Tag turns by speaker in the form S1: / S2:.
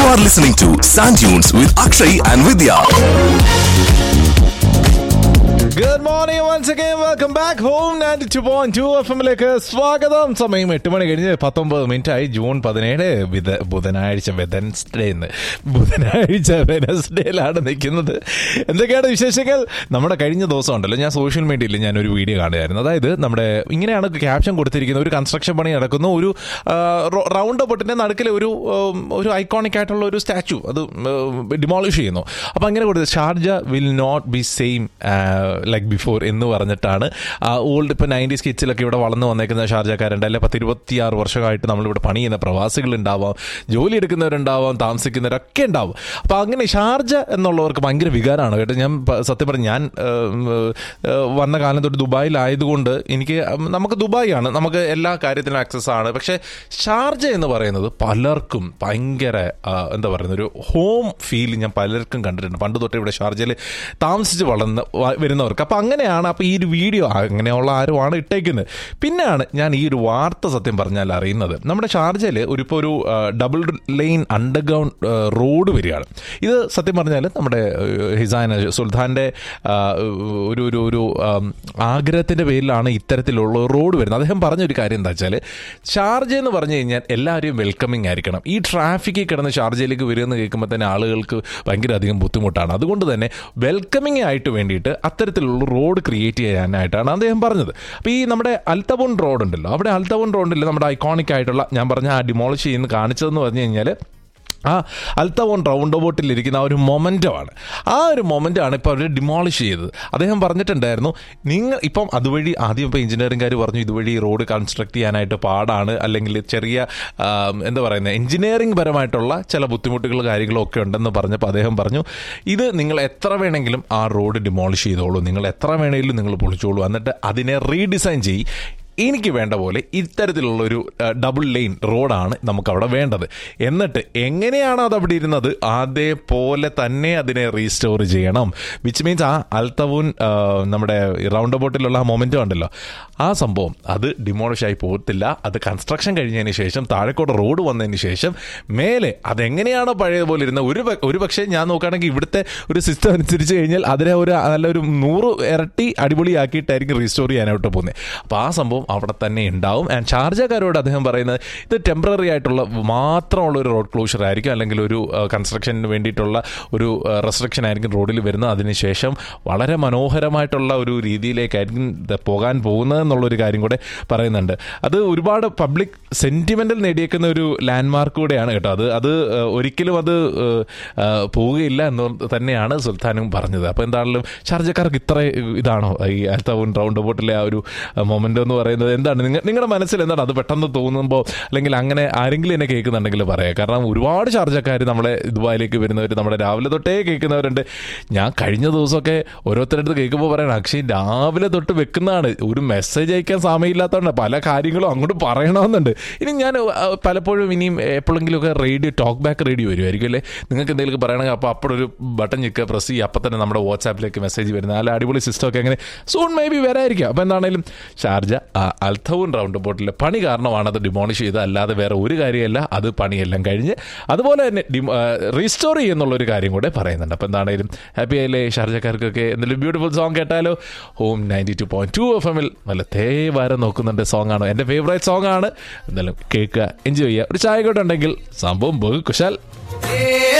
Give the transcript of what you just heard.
S1: are listening to Sand Dunes with Akshay and Vidya.
S2: Good morning once again welcome back home ninety two point two F എമ്മിലേക്ക് സ്വാഗതം സമയം എട്ട് മണി കഴിഞ്ഞ് പത്തൊമ്പത് minute ആയി June പതിനേഴ് വിത ബുധനാഴ്ച വെനസ്ഡേ എന്ന് ബുധനാഴ്ച വെനസ്ഡേയിലാണ് നിൽക്കുന്നത് എന്തൊക്കെയാണ് വിശേഷങ്ങൾ നമ്മുടെ കഴിഞ്ഞ ദിവസം ഉണ്ടല്ലോ ഞാൻ സോഷ്യൽ മീഡിയയിൽ ഞാനൊരു വീഡിയോ കാണുകയായിരുന്നു അതായത് നമ്മുടെ ഇങ്ങനെയാണ് ക്യാപ്ഷൻ കൊടുത്തിരിക്കുന്നത് ഒരു കൺസ്ട്രക്ഷൻ പണി നടക്കുന്നു ഒരു റൗണ്ട് ബോട്ടിന്റെ നടുക്കിലെ ഒരു ഉം, ഒരു ഐക്കോണിക് ആയിട്ടുള്ള ഒരു സ്റ്റാച്ചു അത് ഡിമോളിഷ് ചെയ്യുന്നു അപ്പോൾ അങ്ങനെ കൊടുത്തത് Sharjah will not be same like before എന്ന് പറഞ്ഞിട്ടാണ് ഓൾഡ് ഇപ്പോൾ നയൻറ്റീസ് കിഡ്സിലൊക്കെ ഇവിടെ വളർന്നു വന്നേക്കുന്ന ഷാർജക്കാരുണ്ട് അല്ലെ പത്ത് ഇരുപത്തിയാറ് വർഷമായിട്ട് നമ്മളിവിടെ പണി ചെയ്യുന്ന പ്രവാസികളുണ്ടാവാം ജോലി എടുക്കുന്നവരുണ്ടാവാം താമസിക്കുന്നവരൊക്കെ ഉണ്ടാവും അപ്പോൾ അങ്ങനെ ഷാർജ എന്നുള്ളവർക്ക് ഭയങ്കര വികാരമാണ് കേട്ടോ ഞാൻ പ- സത്യം പറഞ്ഞ ഞാൻ ഏം, ഏ, വന്ന കാലം തൊട്ട് ദുബായിലായതുകൊണ്ട് എനിക്ക് ഉം, നമുക്ക് ദുബായ് ആണ് നമുക്ക് എല്ലാ കാര്യത്തിനും ആക്സസ് ആണ് പക്ഷേ ഷാർജ എന്ന് പറയുന്നത് പലർക്കും ഭയങ്കര ആ, എന്താ പറയുന്നത് ഒരു ഹോം ഫീൽ ഞാൻ പലർക്കും കണ്ടിട്ടുണ്ട് പണ്ട് തൊട്ട് ഇവിടെ ഷാർജയിൽ താമസിച്ച് വളർന്ന് വ- വരുന്നവർക്ക് അപ്പം അങ്ങനെയാണ് അപ്പോൾ ഈ ഒരു വീഡിയോ അങ്ങനെയുള്ള ആരുമാണ് ഇട്ടേക്കുന്നത് പിന്നെയാണ് ഞാൻ ഈ ഒരു വാർത്ത സത്യം പറഞ്ഞാൽ അറിയുന്നത് നമ്മുടെ ഷാർജയിൽ ഒരു ഇപ്പോൾ ഒരു ഡബിൾ ലൈൻ അണ്ടർഗ്രൗണ്ട് റോഡ് വരികയാണ് ഇത് സത്യം പറഞ്ഞാൽ നമ്മുടെ ഏഹ്, ഹിസാന സുൽത്താൻ്റെ ആ, ഒരു ഒരു ഒരു ആം, ആഗ്രഹത്തിൻ്റെ പേരിലാണ് ഇത്തരത്തിലുള്ള റോഡ് വരുന്നത് അദ്ദേഹം പറഞ്ഞൊരു കാര്യം എന്താ വെച്ചാൽ ഷാർജ എന്ന് പറഞ്ഞു കഴിഞ്ഞാൽ എല്ലാവരെയും വെൽക്കമിങ് ആയിരിക്കണം ഈ ട്രാഫിക്കിൽ കിടന്ന് ഷാർജയിലേക്ക് വരുമെന്ന് കേൾക്കുമ്പോൾ തന്നെ ആളുകൾക്ക് ഭയങ്കര അധികം ബുദ്ധിമുട്ടാണ് അതുകൊണ്ട് തന്നെ വെൽക്കമിങ് ആയിട്ട് വേണ്ടിയിട്ട് അത്തരത്തിലുള്ള റോഡ് ക്രിയേറ്റ് ചെയ്യാനായിട്ടാണ് അദ്ദേഹം പറഞ്ഞത് അപ്പോൾ ഈ നമ്മുടെ അൽത്തബുൺ റോഡ് ഉണ്ടല്ലോ അവിടെ അൽത്തബുൺ റോഡിൽ നമ്മുടെ ഐക്കോണിക് ആയിട്ടുള്ള ഞാൻ പറഞ്ഞ ആ ഡിമോളിഷ് ചെയ്യുന്ന കാണിച്ചതെന്ന് പറഞ്ഞു കഴിഞ്ഞാൽ ആ അൽത്തവോൺ റൗണ്ട് ബോട്ടിൽ ഇരിക്കുന്ന ആ ഒരു മൊമെൻ്റമാണ് ആ ഒരു മൊമെൻ്റാണ് ഇപ്പോൾ അവർ ഡിമോളിഷ് ചെയ്തത് അദ്ദേഹം പറഞ്ഞിട്ടുണ്ടായിരുന്നു നിങ്ങൾ ഇപ്പം അതുവഴി ആദ്യം ഇപ്പോൾ എഞ്ചിനീയറിംഗുകാർ പറഞ്ഞു ഇതുവഴി റോഡ് കൺസ്ട്രക്ട് ചെയ്യാനായിട്ട് പാടാണ് അല്ലെങ്കിൽ ചെറിയ ആ, എന്താ പറയുന്നത് എഞ്ചിനീയറിംഗ് പരമായിട്ടുള്ള ചില ബുദ്ധിമുട്ടുകൾ കാര്യങ്ങളും ഒക്കെ ഉണ്ടെന്ന് പറഞ്ഞപ്പോൾ അദ്ദേഹം പറഞ്ഞു ഇത് നിങ്ങൾ എത്ര വേണമെങ്കിലും ആ റോഡ് ഡിമോളിഷ് ചെയ്തോളൂ നിങ്ങൾ എത്ര വേണമെങ്കിലും നിങ്ങൾ പൊളിച്ചോളൂ എന്നിട്ട് അതിനെ റീഡിസൈൻ ചെയ്യും എനിക്ക് വേണ്ട പോലെ ഇത്തരത്തിലുള്ള ഒരു ഡബിൾ ലൈൻ റോഡാണ് നമുക്ക് അവിടെ വേണ്ടത് എന്നിട്ട് എങ്ങനെയാണ് അത് അവിടെ ഇരുന്നത് അതേപോലെ തന്നെ അതിനെ റീസ്റ്റോർ ചെയ്യണം വിച്ച് മീൻസ് ആ അൽത്തവൂൻ ആ, നമ്മുടെ റൗണ്ട് ബോട്ടിലുള്ള ആ മൊമെൻറ്റം ഉണ്ടല്ലോ ആ സംഭവം അത് ഡിമോളിഷ് ആയി പോകത്തില്ല അത് കൺസ്ട്രക്ഷൻ കഴിഞ്ഞതിന് ശേഷം താഴെക്കോട് റോഡ് വന്നതിന് ശേഷം മേലെ അതെങ്ങനെയാണോ പഴയതുപോലെ ഇരുന്നത് ഒരു പ- ഒരു പക്ഷേ ഞാൻ നോക്കുകയാണെങ്കിൽ ഇവിടുത്തെ ഒരു സിസ്റ്റം അനുസരിച്ച് കഴിഞ്ഞാൽ അതിനെ ഒരു നല്ലൊരു നൂറ് ഇരട്ടി അടിപൊളിയാക്കിയിട്ടായിരിക്കും റീസ്റ്റോർ ചെയ്യാനായിട്ട് പോകുന്നത് അപ്പോൾ ആ സംഭവം അവിടെ തന്നെ ഉണ്ടാവും ആൻഡ് ഷാർജക്കാരോട് അദ്ദേഹം പറയുന്നത് ഇത് ടെമ്പററി ആയിട്ടുള്ള മാത്രമുള്ള ഒരു റോഡ് ക്ലോഷർ ആയിരിക്കും അല്ലെങ്കിൽ ഒരു കൺസ്ട്രക്ഷന് വേണ്ടിയിട്ടുള്ള ഒരു റെസ്ട്രിക്ഷൻ ആയിരിക്കും റോഡിൽ വരുന്നത് അതിനുശേഷം വളരെ മനോഹരമായിട്ടുള്ള ഒരു രീതിയിലേക്കായിരിക്കും ഇത് പോകാൻ പോകുന്നത് എന്നുള്ളൊരു കാര്യം കൂടെ പറയുന്നുണ്ട് അത് ഒരുപാട് പബ്ലിക് സെന്റിമെന്റൽ നേടിയേക്കുന്ന ഒരു ലാൻഡ് മാർക്ക് കൂടെയാണ് കേട്ടോ അത് അത് ഏഹ്, ഒരിക്കലും അത് ഏഹ്, ഏഹ്, പോവുകയില്ല എന്ന് തന്നെയാണ് സുൽത്താനും പറഞ്ഞത് അപ്പോൾ എന്താണെങ്കിലും ഷാർജക്കാർക്ക് ഇത്ര ഇതാണോ ഈ അൽത്തവൻ റൗണ്ട് ബോട്ടിലെ ആ ഒരു മൊമെന്റ് എന്ന് പറയുന്നത് എന്താണ് നിങ്ങൾ നിങ്ങളുടെ മനസ്സിൽ എന്താണ് അത് പെട്ടെന്ന് തോന്നുമ്പോൾ അല്ലെങ്കിൽ അങ്ങനെ ആരെങ്കിലും എന്നെ കേൾക്കുന്നുണ്ടെങ്കിൽ പറയാം കാരണം ഒരുപാട് ഷാർജക്കാർ നമ്മളെ ദുബായിലേക്ക് വരുന്നവർ നമ്മുടെ രാവിലെ തൊട്ടേ കേൾക്കുന്നവരുണ്ട് ഞാൻ കഴിഞ്ഞ ദിവസമൊക്കെ ഓരോരുത്തരുടെ അടുത്ത് കേൾക്കുമ്പോൾ പറയണം അക്ഷയ് രാവിലെ തൊട്ട് വെക്കുന്നതാണ് ഒരു മെസ്സേജ് അയക്കാൻ സമയമില്ലാത്തതുകൊണ്ട് പല കാര്യങ്ങളും അങ്ങോട്ട് പറയണമെന്നുണ്ട് ഇനി ഞാൻ ആ, പലപ്പോഴും ഇനിയും എപ്പോഴെങ്കിലുമൊക്കെ റേഡിയോ ടോക്ക് ബാക്ക് റേഡിയോ വരുമായിരിക്കും അല്ലേ നിങ്ങൾക്ക് എന്തെങ്കിലും പറയണമെങ്കിൽ അപ്പോൾ അപ്പോഴൊരു ബട്ടൺ ഞെക്കുക പ്രസ് ചെയ്യുക അപ്പം തന്നെ നമ്മുടെ വാട്സാപ്പിലേക്ക് മെസ്സേജ് വരുന്ന നല്ല അടിപൊളി സിസ്റ്റം ഒക്കെ അങ്ങനെ സൂൺ മേ ബി വരായിരിക്കും അപ്പോൾ എന്താണെങ്കിലും ഷാർജ ആ അൽത്തവും റൗണ്ട് ബോട്ടിലെ പണി കാരണമാണ് അത് ഡിമോണിഷ് ചെയ്തത് അല്ലാതെ വേറെ ഒരു കാര്യമല്ല അത് പണിയെല്ലാം കഴിഞ്ഞ് അതുപോലെ തന്നെ റീസ്റ്റോർ ചെയ്യുന്നുള്ള ഒരു കാര്യം കൂടെ പറയുന്നുണ്ട് അപ്പോൾ എന്താണെങ്കിലും ഹാപ്പി ആയില്ലേ ഷാർജക്കാർക്കൊക്കെ എന്തെങ്കിലും ബ്യൂട്ടിഫുൾ സോങ് കേട്ടാലോ home ninety two point two F എമ്മിൽ നല്ല തേവാരം നോക്കുന്നുണ്ട് സോങ് ആണ് എൻ്റെ ഫേവറേറ്റ് സോങ് ആണ് എന്തായാലും കേൾക്കുക എൻജോയ് ചെയ്യുക ഒരു ചായ കൂടെ ഉണ്ടെങ്കിൽ സംഭവം ബഹു കുശാൽ